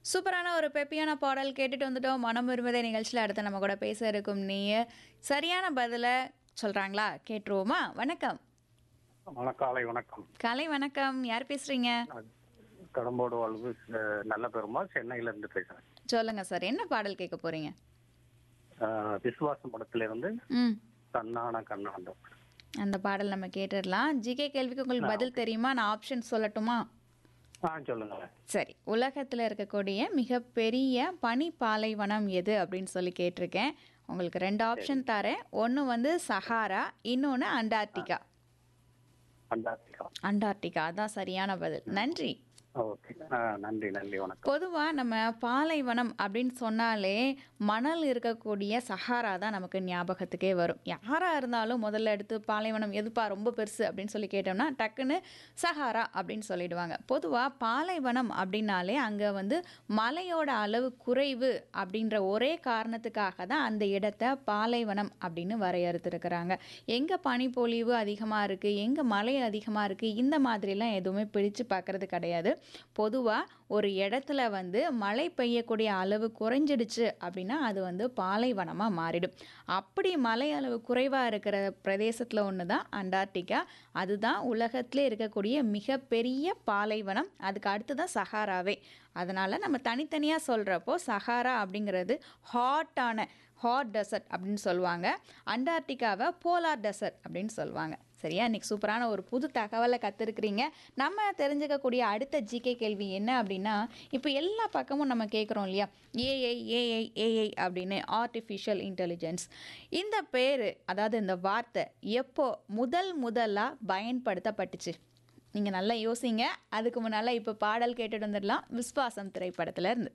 சூப்பரான ஒரு பெப்பியான பாடல் கேட்டுட்டு வந்துட்டோம் மனம் விரும்புதே நிகழ்ச்சியில் அடுத்து நம்ம கூட பேச இருக்கும் நீ சரியான பதிலை சொல்கிறாங்களா கேட்டுருவோமா வணக்கம் வணக்கம் காலை வணக்கம் காலை வணக்கம் யார் பேசுகிறீங்க நான் கடம்போடு வாழ்வு அஹ், நல்ல பெருமாள் சென்னையில இருந்து பேசுறேன் சொல்லுங்கள் சார் என்ன பாடல் கேட்க போகிறீங்க அஹ், விசுவாசம் படத்துல இருந்து ம் கண்ணான கண்ணாண்டம் அந்த பாடல் நம்ம கேட்டுடலாம் ஜிகே கேள்விக்கு உங்களுக்கு பதில் தெரியுமா நான் ஆப்ஷன் சொல்லட்டுமா ஆ சொல்லுங்களேன் சரி உலகத்தில் இருக்கக்கூடிய மிகப்பெரிய பனி பாலைவனம் எது அப்படின்னு சொல்லி கேட்டிருக்கேன் உங்களுக்கு ரெண்டு ஆப்ஷன் தரேன் ஒன்று வந்து சஹாரா இன்னொன்று அண்டார்டிகா அண்டார்டிகா அண்டார்டிகா அதான் சரியான பதில் நன்றி ஓகே ஆ நன்றி நன்றி வணக்கம் பொதுவாக நம்ம பாலைவனம் அப்படின்னு சொன்னாலே மணல் இருக்கக்கூடிய சஹாரா தான் நமக்கு ஞாபகத்துக்கே வரும் யாராக இருந்தாலும் முதல்ல எடுத்து பாலைவனம் எதுப்பா ரொம்ப பெருசு அப்படின்னு சொல்லி கேட்டோம்னா டக்குன்னு சஹாரா அப்படின்னு சொல்லிடுவாங்க பொதுவாக பாலைவனம் அப்படின்னாலே அங்கே வந்து மலையோட அளவு குறைவு அப்படின்ற ஒரே காரணத்துக்காக தான் அந்த இடத்த பாலைவனம் அப்படின்னு வரையறுத்துருக்குறாங்க எங்கே பனிப்பொழிவு அதிகமாக இருக்குது எங்கே மழை அதிகமாக இருக்குது இந்த மாதிரிலாம் எதுவுமே பிரித்து பார்க்கறது கிடையாது பொதுவாக ஒரு இடத்துல வந்து மழை பெய்யக்கூடிய அளவு குறைஞ்சிடுச்சு அப்படின்னா அது வந்து பாலைவனமாக மாறிடும் அப்படி மழை அளவு குறைவாக இருக்கிற பிரதேசத்தில் ஒன்று தான் அண்டார்டிகா அதுதான் உலகத்திலே இருக்கக்கூடிய மிகப்பெரிய பாலைவனம் அதுக்கு அடுத்து தான் சஹாராவே அதனால் நம்ம தனித்தனியாக சொல்கிறப்போ சஹாரா அப்படிங்கிறது ஹாட்டான ஹாட் டெசர்ட் அப்படின்னு சொல்லுவாங்க அண்டார்டிகாவை போலார் டெசர்ட் அப்படின்னு சொல்லுவாங்க சரியா இன்னைக்கு சூப்பரான ஒரு புது தகவலை கற்றுருக்குறீங்க நம்ம தெரிஞ்சுக்கக்கூடிய அடுத்த ஜிகே கேள்வி என்ன அப்படின்னா இப்போ எல்லா பக்கமும் நம்ம கேட்குறோம் இல்லையா ஏஐ ஏஐ ஏஐ அப்படின்னு ஆர்டிஃபிஷியல் இன்டெலிஜென்ஸ் இந்த பேர் அதாவது இந்த வார்த்தை எப்போ முதல் முதலாக பயன்படுத்தப்பட்டுச்சு நீங்கள் நல்லா யோசிங்க அதுக்கு முன்னால் இப்போ பாடல் கேட்டுட்டு வந்துடலாம் விஸ்வாசம் திரைப்படத்துல இருந்து